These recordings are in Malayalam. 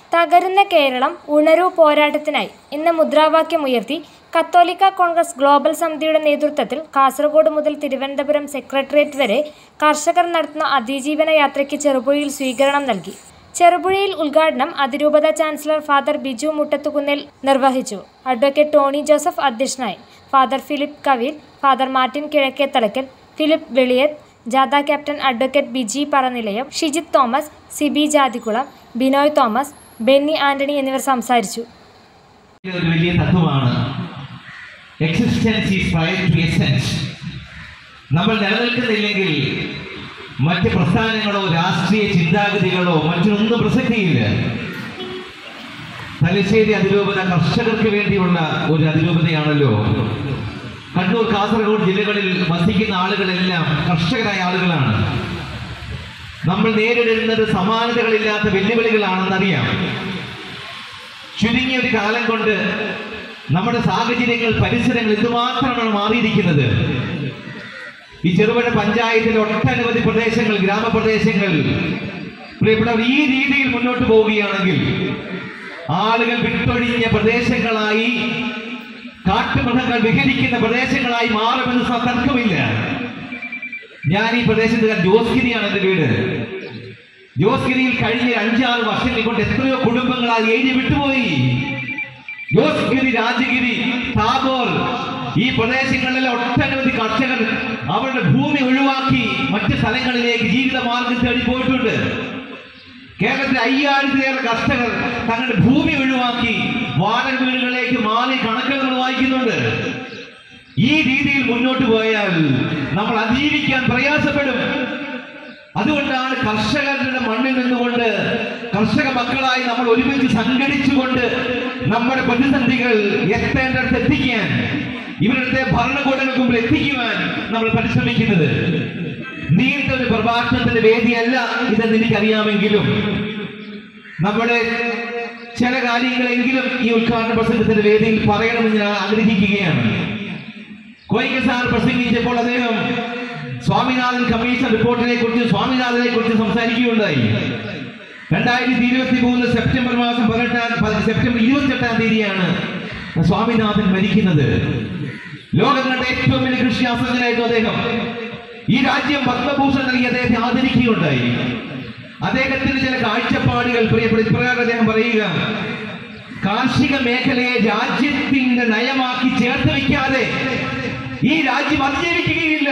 തകരുന്ന കേരളം ഉണരൂ പോരാട്ടത്തിനായി എന്ന മുദ്രാവാക്യമുയർത്തി കത്തോലിക്ക കോൺഗ്രസ് ഗ്ലോബൽ സമിതിയുടെ നേതൃത്വത്തിൽ കാസർഗോഡ് മുതൽ തിരുവനന്തപുരം സെക്രട്ടേറിയറ്റ് വരെ കർഷകർ നടത്തുന്ന അതിജീവന യാത്രയ്ക്ക് ചെറുപുഴയിൽ സ്വീകരണം നൽകി ചെറുപുഴയിൽ ഉദ്ഘാടനം അതിരൂപത ചാൻസലർ ഫാദർ ബിജു മുട്ടത്തുകുന്നേൽ നിർവഹിച്ചു അഡ്വക്കേറ്റ് ടോണി ജോസഫ് അധ്യക്ഷനായി father Philip Kavil father Martin Kizhakkethalakkal Philip Veliyath ജാഥ captain advocate Biji Paranilayam Shijith Thomas Sibi Jathikulam Binoy Thomas Benny Antony എന്നിവർ സംസാരിച്ചു ഒരു വലിയ തത്വമാണ് existence is prior to essence നമ്മൾ നിലനിൽക്കുന്നില്ലെങ്കിൽ മറ്റ് പ്രസ്ഥാനങ്ങളോ രാഷ്ട്രീയ ചിന്താഗതികളോ മറ്റൊന്നും പ്രസക്തിയില്ല തലശ്ശേരി അതിരൂപത കർഷകർക്ക് വേണ്ടിയുള്ള ഒരു അതിരൂപതയാണല്ലോ കണ്ണൂർ കാസർഗോഡ് ജില്ലകളിൽ വസിക്കുന്ന ആളുകളെല്ലാം കർഷകരായ ആളുകളാണ് നമ്മൾ നേരിടുന്നത് സമാനതകളില്ലാത്ത വെല്ലുവിളികളാണെന്നറിയാം ചുരുങ്ങിയ ഒരു കാലം കൊണ്ട് നമ്മുടെ സാഹചര്യങ്ങൾ പരിസരങ്ങൾ എന്തുമാത്രമാണ് മാറിയിരിക്കുന്നത് ഈ ചെറുപുഴ പഞ്ചായത്തിലെ ഒട്ടനവധി പ്രദേശങ്ങൾ ഗ്രാമപ്രദേശങ്ങൾ പ്രിയപ്പെട്ടവർ ഈ രീതിയിൽ മുന്നോട്ട് പോവുകയാണെങ്കിൽ ആളുകൾ വിട്ടൊഴിഞ്ഞ പ്രദേശങ്ങളായി കാട്ടുമൃഗങ്ങൾ വിഹരിക്കുന്ന പ്രദേശങ്ങളായി മാറുമെന്ന് സ- തർക്കമില്ല ഞാൻ ഈ പ്രദേശത്ത് ജോസ്ഗിരിയാണ് എന്റെ വീട് ജോസ്ഗിരിയിൽ കഴിഞ്ഞ അഞ്ചാറ് വർഷങ്ങൾ കൊണ്ട് എത്രയോ കുടുംബങ്ങളാൽ എഴുതി വിട്ടുപോയി ജോസ്ഗിരി രാജഗിരി താബോർ ഈ പ്രദേശങ്ങളിലെ ഒട്ടനവധി കർഷകർ അവരുടെ ഭൂമി ഒഴിവാക്കി മറ്റ് സ്ഥലങ്ങളിലേക്ക് ജീവിത മാർഗം തേടി പോയിട്ടുണ്ട് കേരളത്തിലെ അയ്യായിരത്തിലേറെ കർഷകർ തങ്ങളുടെ ഭൂമി ഒഴിവാക്കി വാടക വീടുകളിലേക്ക് മാറി കണക്കുകൾ വായിക്കുന്നുണ്ട് ഈ രീതിയിൽ മുന്നോട്ട് പോയാൽ നമ്മൾ അതിജീവിക്കാൻ പ്രയാസപ്പെടും അതുകൊണ്ടാണ് കർഷകരുടെ മണ്ണിൽ നിന്നുകൊണ്ട് കർഷക മക്കളായി നമ്മൾ ഒരുമിച്ച് സംഘടിച്ചുകൊണ്ട് നമ്മുടെ പ്രതിസന്ധികൾ എത്തേണ്ടടുത്ത് എത്തിക്കാൻ ഇവരുടെ ഭരണകൂടങ്ങൾക്ക് മുമ്പിൽ എത്തിക്കുവാൻ നമ്മൾ പരിശ്രമിക്കുന്നത് നീണ്ട ഒരു പ്രഭാഷണത്തിന്റെ വേദിയല്ല ഇതെന്ന് എനിക്കറിയാമെങ്കിലും നമ്മുടെ ചില കാര്യങ്ങളെങ്കിലും ഈ ഉദ്ഘാടന പ്രസംഗത്തിന്റെ വേദിയിൽ പറയണമെന്ന് ഞാൻ ആഗ്രഹിക്കുകയാണ് കോയിക്ക സാർ പ്രസംഗിച്ചപ്പോൾ അദ്ദേഹം സ്വാമിനാഥൻ കമ്മീഷൻ റിപ്പോർട്ടിനെ കുറിച്ച് സ്വാമിനാഥനെ കുറിച്ച് സംസാരിക്കുകയുണ്ടായി രണ്ടായിരത്തി ഇരുപത്തി മൂന്ന് സെപ്റ്റംബർ മാസം പതിനെട്ടാം പതി- സെപ്റ്റംബർ ഇരുപത്തെട്ടാം തീയതിയാണ് സ്വാമിനാഥൻ മരിക്കുന്നത് ലോകം കണ്ട ഏറ്റവും വലിയ കൃഷി ശാസ്ത്രജ്ഞനായിരുന്നു അദ്ദേഹം ഈ രാജ്യം പത്മഭൂഷൺ നൽകി അദ്ദേഹത്തെ ആദരിക്കുകയുണ്ടായി അദ്ദേഹത്തിന് ചില കാഴ്ചപ്പാടുകൾ പ്രിയപ്പെട്ട ഇപ്രകാരം അദ്ദേഹം പറയുക കാർഷിക മേഖലയെ രാജ്യത്തിന്റെ നയമാക്കി ചേർത്ത് വയ്ക്കാതെ ഈ രാജ്യം അതിജീവിക്കുകയില്ല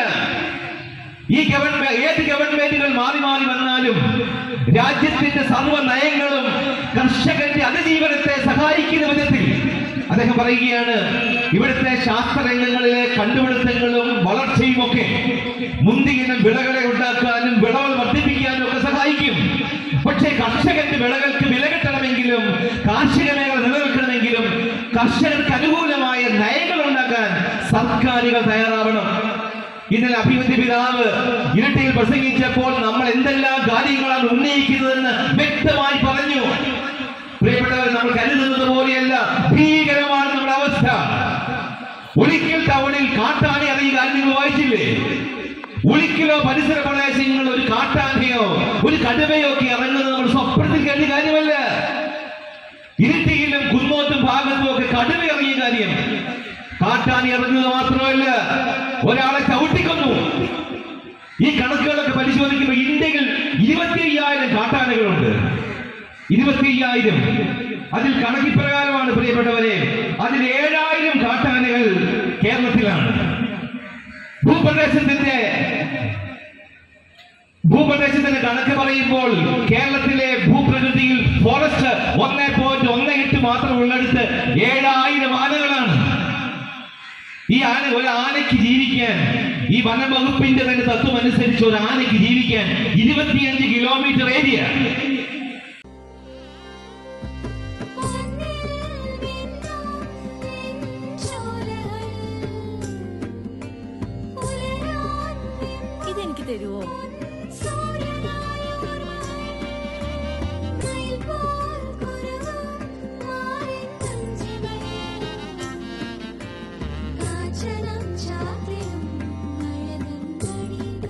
ഈ ഗവൺമെന്റ് ഏത് ഗവൺമെന്റുകൾ മാറി മാറി വന്നാലും രാജ്യത്തിന്റെ സർവ്വ നയങ്ങളും കർഷകന്റെ അതിജീവനത്തെ സഹായിക്കുന്ന വിധത്തിൽ അദ്ദേഹം പറയുകയാണ് ഇവിടുത്തെ ശാസ്ത്രരംഗങ്ങളിലെ കണ്ടുപിടുത്തങ്ങളും വളർച്ചയും ഒക്കെ മുന്തിയിനം വിളകളെ ഉണ്ടാക്കാനും വിളകൾ വർദ്ധിപ്പിക്കാനും ഒക്കെ സഹായിക്കും പക്ഷേ കർഷകന്റെ വിളകൾക്ക് വില കിട്ടണമെങ്കിലും കാർഷിക മേഖല നിലനിൽക്കണമെങ്കിലും കർഷകർക്ക് അനുകൂലമായ നയങ്ങൾ ഉണ്ടാക്കാൻ സർക്കാരുകൾ തയ്യാറാവണം ഇന്നലെ അഭിമന്യ പിതാവ് ഇരട്ടിയിൽ പ്രസംഗിച്ചപ്പോൾ നമ്മൾ എന്തെല്ലാം കാര്യങ്ങളാണ് ഉന്നയിക്കുന്നതെന്ന് വ്യക്തമായി പറഞ്ഞു പ്രിയപ്പെട്ടവർ നമ്മൾ കരുതുന്നത് പോലെയല്ല ഭീകരമാണ് നമ്മുടെ അവസ്ഥ ഒരിക്കൽ ടൗണിൽ കാട്ടാനെ അറിയുക കാര്യം നിങ്ങൾ വായിച്ചില്ലേ ഒരിക്കലോ പരിസര പ്രദേശങ്ങളിൽ ഒരു കാട്ടാനയോ ഒരു കടുവയോ ഒക്കെ ഇറങ്ങുന്നത് നമ്മൾ സ്വപ്നത്തിൽ കേട്ട കാര്യമല്ല ഇരുട്ടിയിലും കുന്നോത്തും ഭാഗത്തും ഒക്കെ കടുവ ഇറങ്ങിയ കാര്യം കാട്ടാനി ഇറങ്ങുന്നത് മാത്രമല്ല ഒരാളെ ചവിട്ടിക്കൊന്നു ഈ കണക്കുകളൊക്കെ പരിശോധിക്കുമ്പോൾ ഇന്ത്യയിൽ ഇരുപത്തി അയ്യായിരം കാട്ടാനകളുണ്ട് ഇരുപത്തി അയ്യായിരം അതിൽ കണക്കിപ്രകാരമാണ് പ്രിയപ്പെട്ടവരെ അതിൽ ഏഴായിരം കാട്ടാനകൾ കേരളത്തിലാണ് ഭൂപ്രദേശത്തിന്റെ ഭൂപ്രദേശത്തിന്റെ കണക്ക് പറയുമ്പോൾ കേരളത്തിലെ ഭൂപ്രകൃതിയിൽ ഫോറസ്റ്റ് ഒന്നേ പോയിന്റ് ഒന്ന് എട്ട് മാത്രം ഉള്ളിടത്ത് ഏഴായിരം ആനകളാണ് ഈ ആന ഒരു ആനയ്ക്ക് ജീവിക്കാൻ ഈ വനം വകുപ്പിന്റെ തന്നെ തത്വം അനുസരിച്ച് ഒരു ആനയ്ക്ക് ജീവിക്കാൻ ഇരുപത്തിയഞ്ച് കിലോമീറ്റർ ഏരിയ ഇതെനിക്ക് തരുവോ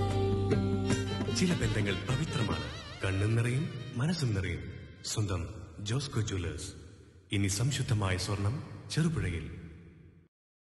ചില ബന്ധങ്ങൾ പവിത്രമാണ് കണ്ണും നിറയും മനസ്സും നിറയും സ്വന്തം ജോസ്കോ ജ്വല്ലേഴ്സ് ഇനി സംശുദ്ധമായ സ്വർണം ചെറുപുഴയിൽ